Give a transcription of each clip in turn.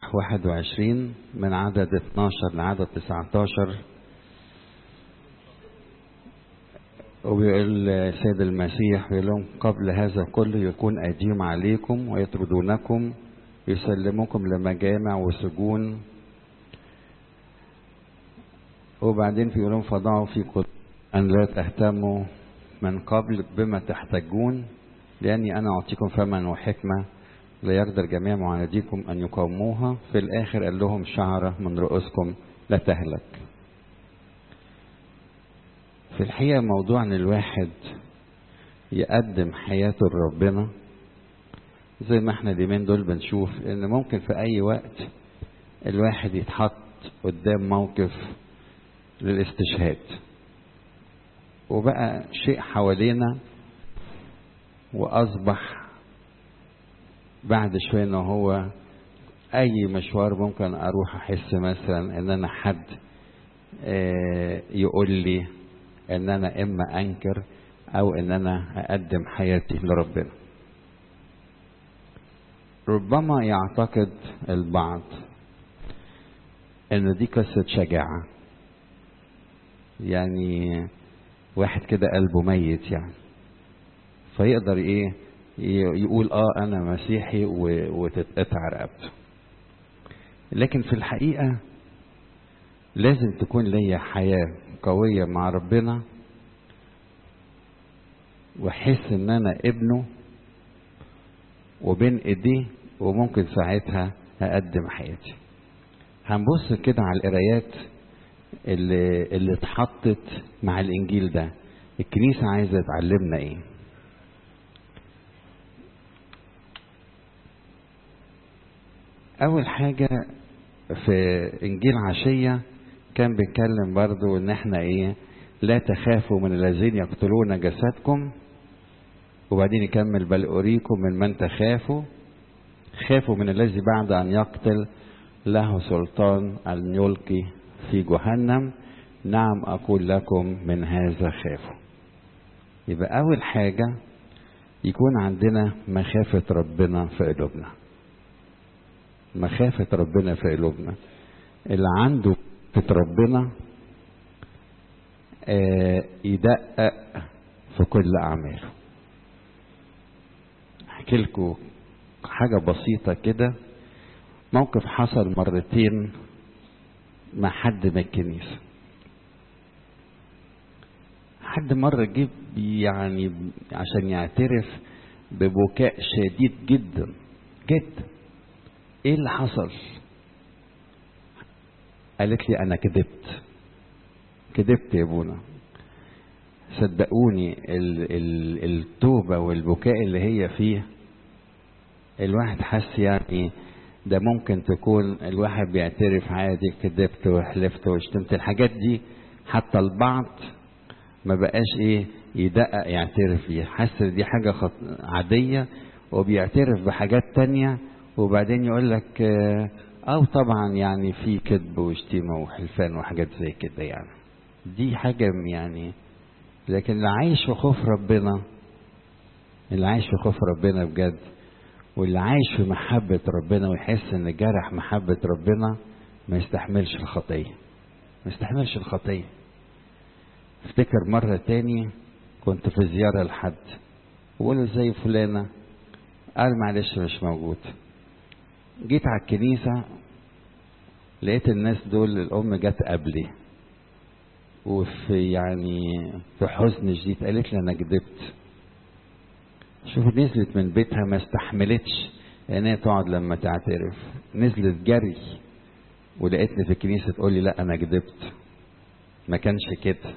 إصحاح 21 من عدد 12 لعدد 19 وبيقول السيد المسيح بيقول لهم قبل هذا كله يكون أديم عليكم ويطردونكم يسلموكم لمجامع وسجون وبعدين بيقول لهم فضعوا في قلوب أن لا تهتموا من قبل بما تحتاجون لأني أنا أعطيكم فما وحكمة لا يقدر جميع معانديكم أن يقاوموها في الآخر قال لهم شعرة من رؤوسكم لا تهلك في الحقيقة موضوع أن الواحد يقدم حياته لربنا زي ما احنا اليومين دول بنشوف ان ممكن في اي وقت الواحد يتحط قدام موقف للاستشهاد وبقى شيء حوالينا واصبح بعد شويه ان هو اي مشوار ممكن اروح احس مثلا ان انا حد يقول لي ان انا اما انكر او ان انا اقدم حياتي لربنا ربما يعتقد البعض ان دي قصة شجاعة يعني واحد كده قلبه ميت يعني فيقدر ايه يقول اه انا مسيحي وتتقطع رقبته لكن في الحقيقة لازم تكون ليا حياة قوية مع ربنا واحس ان انا ابنه وبين ايديه وممكن ساعتها اقدم حياتي هنبص كده على القرايات اللي اللي اتحطت مع الانجيل ده الكنيسه عايزه تعلمنا ايه اول حاجه في انجيل عشيه كان بيتكلم برضو ان احنا ايه لا تخافوا من الذين يقتلون جسدكم وبعدين يكمل بل أريكم من من تخافوا خافوا من الذي بعد أن يقتل له سلطان أن يلقي في جهنم نعم أقول لكم من هذا خافوا يبقى أول حاجة يكون عندنا مخافة ربنا في قلوبنا مخافة ربنا في قلوبنا اللي عنده في ربنا آه يدقق في كل أعماله احكي لكم حاجة بسيطة كده موقف حصل مرتين مع حد من الكنيسة حد مرة جه يعني عشان يعترف ببكاء شديد جدا جدا ايه اللي حصل قالت لي انا كذبت كذبت يا ابونا صدقوني ال ال التوبة والبكاء اللي هي فيه الواحد حس يعني ده ممكن تكون الواحد بيعترف عادي كذبت وحلفت وشتمت الحاجات دي حتى البعض ما بقاش ايه يدقق يعترف فيها حس دي حاجة خط... عادية وبيعترف بحاجات تانية وبعدين يقول لك او طبعا يعني في كذب وشتيمة وحلفان وحاجات زي كده يعني دي حاجة يعني لكن اللي عايش في خوف ربنا اللي عايش في خوف ربنا بجد واللي عايش في محبة ربنا ويحس ان جرح محبة ربنا ما يستحملش الخطية ما يستحملش الخطية افتكر مرة تاني كنت في زيارة لحد وقول زي فلانة قال معلش مش موجود جيت على الكنيسة لقيت الناس دول الأم جت قبلي وفي يعني في حزن شديد قالت لي انا كدبت شوف نزلت من بيتها ما استحملتش ان هي تقعد لما تعترف نزلت جري ولقيتني في الكنيسه تقول لي لا انا كدبت ما كانش كده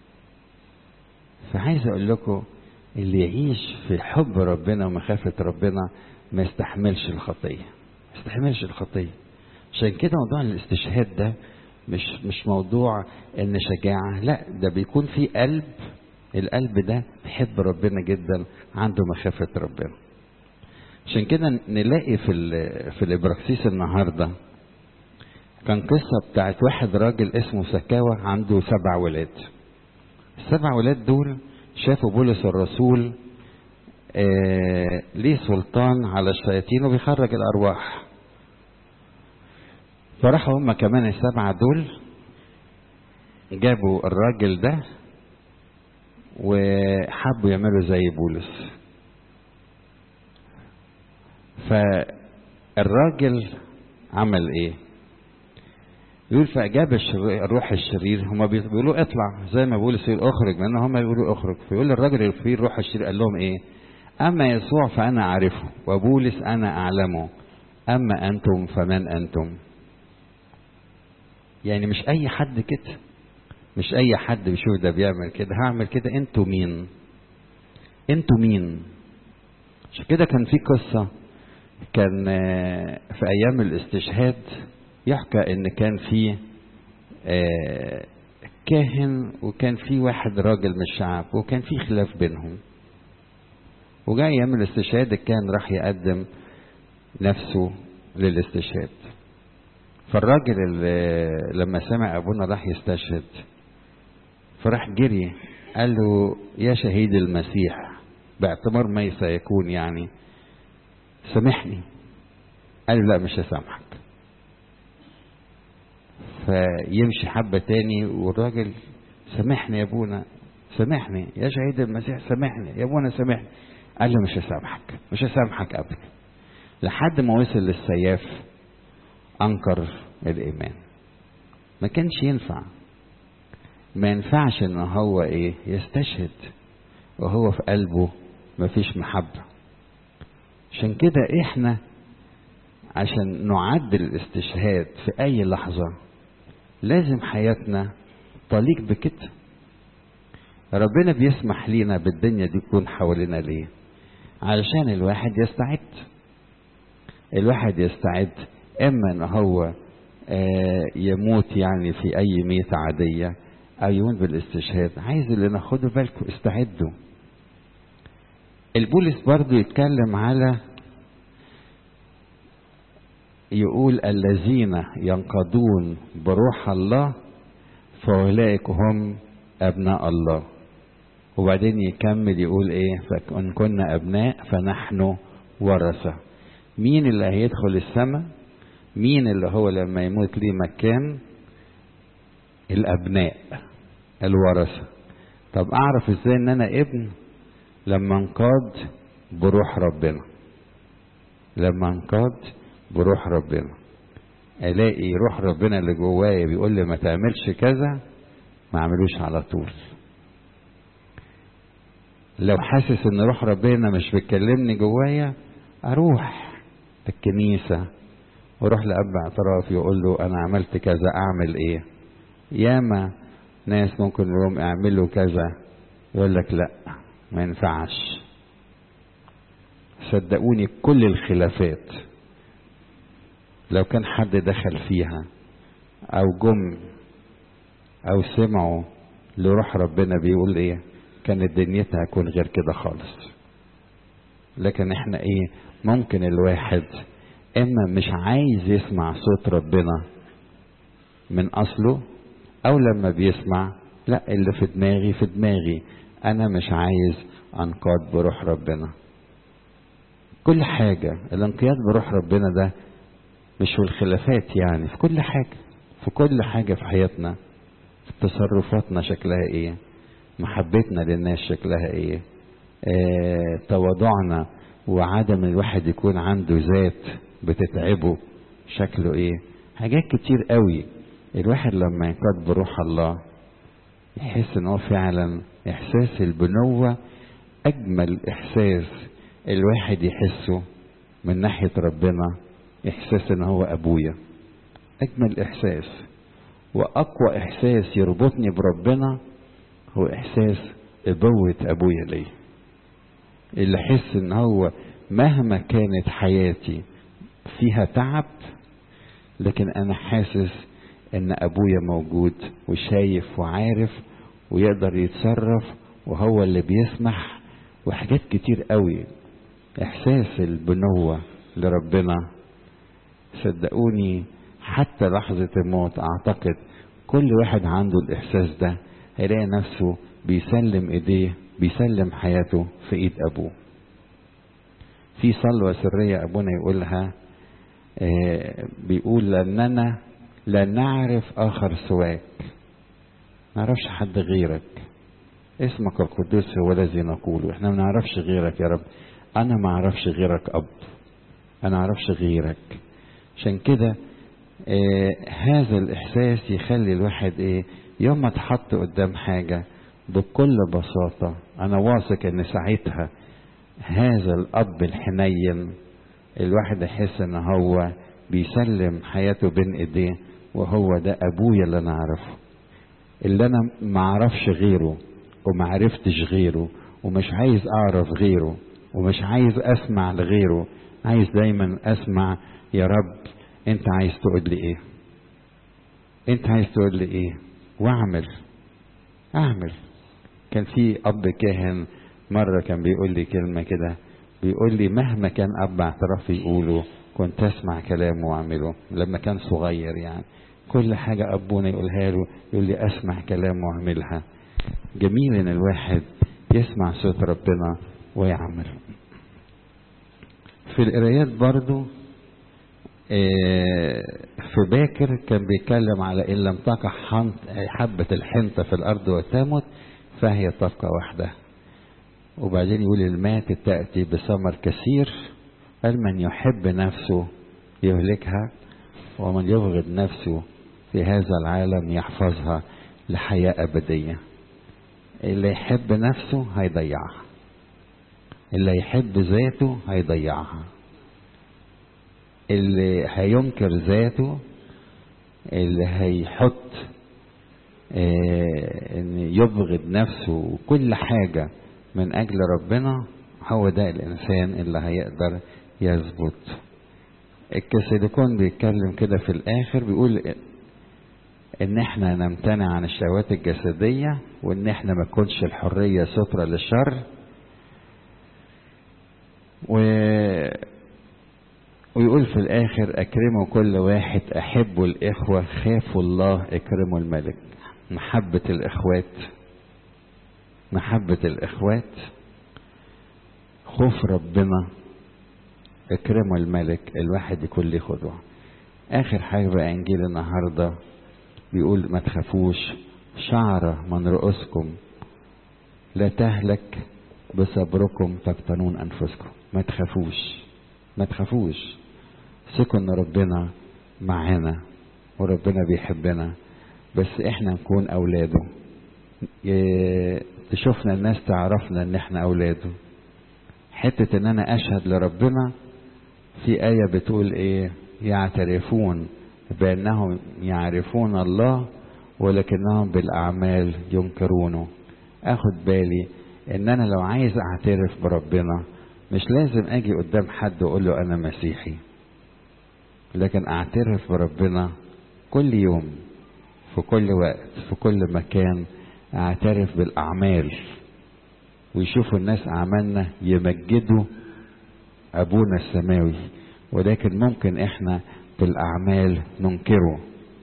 فعايز اقول لكم اللي يعيش في حب ربنا ومخافه ربنا ما يستحملش الخطيه ما يستحملش الخطيه عشان كده موضوع الاستشهاد ده مش مش موضوع ان شجاعه لا ده بيكون في قلب القلب ده بيحب ربنا جدا عنده مخافه ربنا عشان كده نلاقي في في الابراكسيس النهارده كان قصه بتاعت واحد راجل اسمه سكاوى عنده سبع ولاد السبع ولاد دول شافوا بولس الرسول آه ليه سلطان على الشياطين وبيخرج الارواح فراحوا هم كمان السبعة دول جابوا الراجل ده وحبوا يعملوا زي بولس فالراجل عمل ايه يقول فأجاب الروح الشرير هما بيقولوا اطلع زي ما بولس يقول اخرج لان هما بيقولوا اخرج فيقول الراجل اللي فيه الروح الشرير قال لهم ايه اما يسوع فانا اعرفه وبولس انا اعلمه اما انتم فمن انتم يعني مش اي حد كده مش اي حد بيشوف ده بيعمل كده هعمل كده انتوا مين انتوا مين عشان كده كان في قصة كان في ايام الاستشهاد يحكى ان كان في كاهن وكان في واحد راجل من الشعب وكان في خلاف بينهم وجاء ايام الاستشهاد الكاهن راح يقدم نفسه للاستشهاد فالراجل اللي لما سمع ابونا راح يستشهد فراح جري قال له يا شهيد المسيح باعتبار ما سيكون يعني سامحني قال له لا مش هسامحك فيمشي حبة تاني والراجل سامحني يا ابونا سامحني يا شهيد المسيح سامحني يا ابونا سامحني قال له مش هسامحك مش هسامحك ابدا لحد ما وصل للسياف انكر الايمان ما كانش ينفع ما ينفعش ان هو ايه يستشهد وهو في قلبه ما فيش محبة عشان كده احنا عشان نعدل الاستشهاد في اي لحظة لازم حياتنا تليق بكده ربنا بيسمح لينا بالدنيا دي تكون حوالينا ليه علشان الواحد يستعد الواحد يستعد اما ان هو آه يموت يعني في اي ميتة عادية او يموت بالاستشهاد عايز اللي ناخده بالكم استعدوا البولس برضو يتكلم على يقول الذين ينقضون بروح الله فأولئك هم أبناء الله وبعدين يكمل يقول إيه فإن كنا أبناء فنحن ورثة مين اللي هيدخل السماء مين اللي هو لما يموت ليه مكان الأبناء الورثة طب أعرف إزاي إن أنا ابن لما انقاد بروح ربنا لما انقاد بروح ربنا الاقي روح ربنا اللي جوايا بيقول لي ما تعملش كذا ما اعملوش على طول لو حاسس ان روح ربنا مش بتكلمني جوايا اروح الكنيسة واروح لأب اعتراف يقول له انا عملت كذا اعمل ايه ياما ناس ممكن لهم اعملوا كذا يقول لك لا ما ينفعش صدقوني كل الخلافات لو كان حد دخل فيها او جم او سمعوا لروح ربنا بيقول ايه كانت دنيتها هتكون غير كده خالص لكن احنا ايه ممكن الواحد اما مش عايز يسمع صوت ربنا من اصله او لما بيسمع لا اللي في دماغي في دماغي انا مش عايز انقاد بروح ربنا كل حاجة الانقياد بروح ربنا ده مش في الخلافات يعني في كل حاجة في كل حاجة في حياتنا في تصرفاتنا شكلها ايه محبتنا للناس شكلها ايه اه تواضعنا وعدم الواحد يكون عنده ذات بتتعبه شكله ايه حاجات كتير قوي الواحد لما ينقاد بروح الله يحس ان هو فعلا احساس البنوة اجمل احساس الواحد يحسه من ناحية ربنا احساس ان هو ابويا اجمل احساس واقوى احساس يربطني بربنا هو احساس ابوة ابويا لي اللي احس ان هو مهما كانت حياتي فيها تعب لكن انا حاسس ان ابويا موجود وشايف وعارف ويقدر يتصرف وهو اللي بيسمح وحاجات كتير قوي احساس البنوة لربنا صدقوني حتى لحظة الموت اعتقد كل واحد عنده الاحساس ده هيلاقي نفسه بيسلم ايديه بيسلم حياته في ايد ابوه في صلوة سرية ابونا يقولها آه بيقول لاننا لن نعرف آخر سواك نعرفش حد غيرك اسمك القدوس هو الذي نقوله احنا ما نعرفش غيرك يا رب انا ما اعرفش غيرك اب انا ما اعرفش غيرك عشان كده آه هذا الاحساس يخلي الواحد ايه يوم ما اتحط قدام حاجه بكل بساطه انا واثق ان ساعتها هذا الاب الحنين الواحد يحس ان هو بيسلم حياته بين ايديه وهو ده ابويا اللي انا اعرفه اللي انا ما اعرفش غيره وما عرفتش غيره ومش عايز اعرف غيره ومش عايز اسمع لغيره عايز دايما اسمع يا رب انت عايز تقول لي ايه انت عايز تقول لي ايه واعمل اعمل كان في اب كاهن مره كان بيقول لي كلمه كده بيقول لي مهما كان اب اعتراف يقوله كنت اسمع كلامه واعمله لما كان صغير يعني كل حاجه ابونا يقولها له يقول لي اسمع كلامه واعملها جميل ان الواحد يسمع صوت ربنا ويعمل في القرايات برضو في باكر كان بيتكلم على ان لم تقع حبة الحنطة في الارض وتمت فهي تبقى وحدها وبعدين يقول المات تأتي بثمر كثير قال من يحب نفسه يهلكها ومن يبغض نفسه في هذا العالم يحفظها لحياة أبدية اللي يحب نفسه هيضيعها اللي يحب ذاته هيضيعها اللي هينكر ذاته اللي هيحط اه ان يبغض نفسه وكل حاجة من اجل ربنا هو ده الانسان اللي هيقدر يثبت الكسيليكون بيتكلم كده في الاخر بيقول ان احنا نمتنع عن الشهوات الجسدية وان احنا ما تكونش الحرية سترة للشر و... ويقول في الاخر اكرموا كل واحد احبوا الاخوة خافوا الله اكرموا الملك محبة الاخوات محبة الاخوات خوف ربنا اكرموا الملك الواحد يكون ليه خضوع اخر حاجة بقى انجيل النهارده بيقول ما تخافوش شعرة من رؤوسكم لا تهلك بصبركم تقتنون أنفسكم ما تخافوش ما تخافوش ثقوا إن ربنا معانا وربنا بيحبنا بس إحنا نكون أولاده تشوفنا الناس تعرفنا إن إحنا أولاده حتة إن أنا أشهد لربنا في آية بتقول إيه يعترفون بأنهم يعرفون الله ولكنهم بالأعمال ينكرونه أخد بالي إن أنا لو عايز أعترف بربنا مش لازم أجي قدام حد وأقول له أنا مسيحي لكن أعترف بربنا كل يوم في كل وقت في كل مكان أعترف بالأعمال ويشوفوا الناس أعمالنا يمجدوا أبونا السماوي ولكن ممكن إحنا بالأعمال ننكره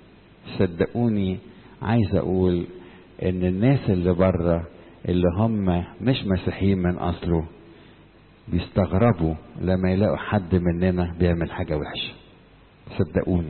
صدقوني عايز أقول إن الناس اللي بره اللي هم مش مسيحيين من أصله بيستغربوا لما يلاقوا حد مننا بيعمل حاجة وحشة صدقوني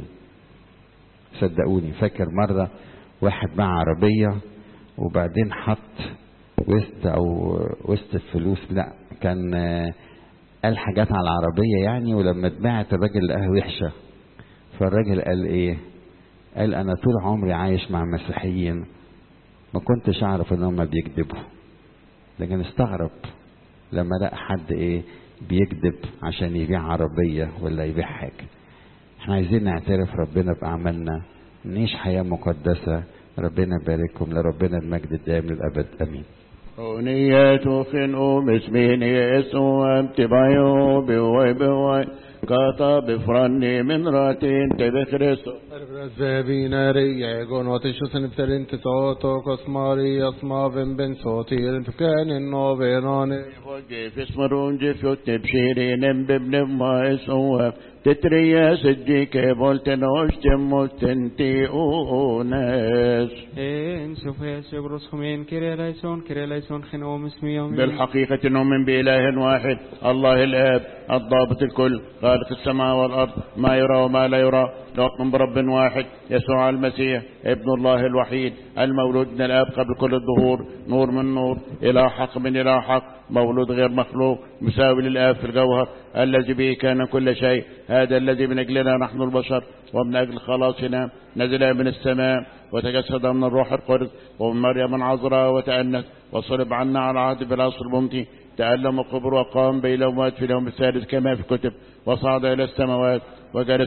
صدقوني فاكر مرة واحد مع عربية وبعدين حط وسط أو وسط الفلوس لا كان قال حاجات على العربية يعني ولما اتباعت الراجل لقاها وحشة فالراجل قال ايه قال انا طول عمري عايش مع مسيحيين ما كنتش اعرف ان هم بيكذبوا لكن استغرب لما لقى حد ايه بيكذب عشان يبيع عربية ولا يبيع حاجة احنا عايزين نعترف ربنا بأعمالنا نعيش حياة مقدسة ربنا يبارككم لربنا المجد الدائم للأبد أمين أغنية خنو مسمين يسوع امتبايو بوي بوي كاتا بفرني من راتين تبخرسو Bina regon och tishosen efter inte så och kosmari asmaven ben så till fkanen novenane فوجي في اسمرون جفيوت بشيرين بابن ما يسوع تتريا سجيك بولتن وشتم وستنتي أوناس En sofes yogros khumen kire laison kire laison khino mismi yomi بالحقيقة نؤمن بإله واحد الله الآب الضابط الكل خالق السماء والأرض ما يرى وما لا يرى نؤمن برب واحد يسوع المسيح ابن الله الوحيد المولود من الآب قبل كل الظهور نور من نور إلى حق من إلى حق مولود غير مخلوق مساوي للآب في الجوهر الذي به كان كل شيء هذا الذي من أجلنا نحن البشر ومن أجل خلاصنا نزل من السماء وتجسد من الروح القدس ومن مريم العذراء وتأنس وصلب عنا على عهد بالعصر الممتي تألم وقبر وقام بين الأموات في اليوم الثالث كما في الكتب وصعد إلى السماوات وجلس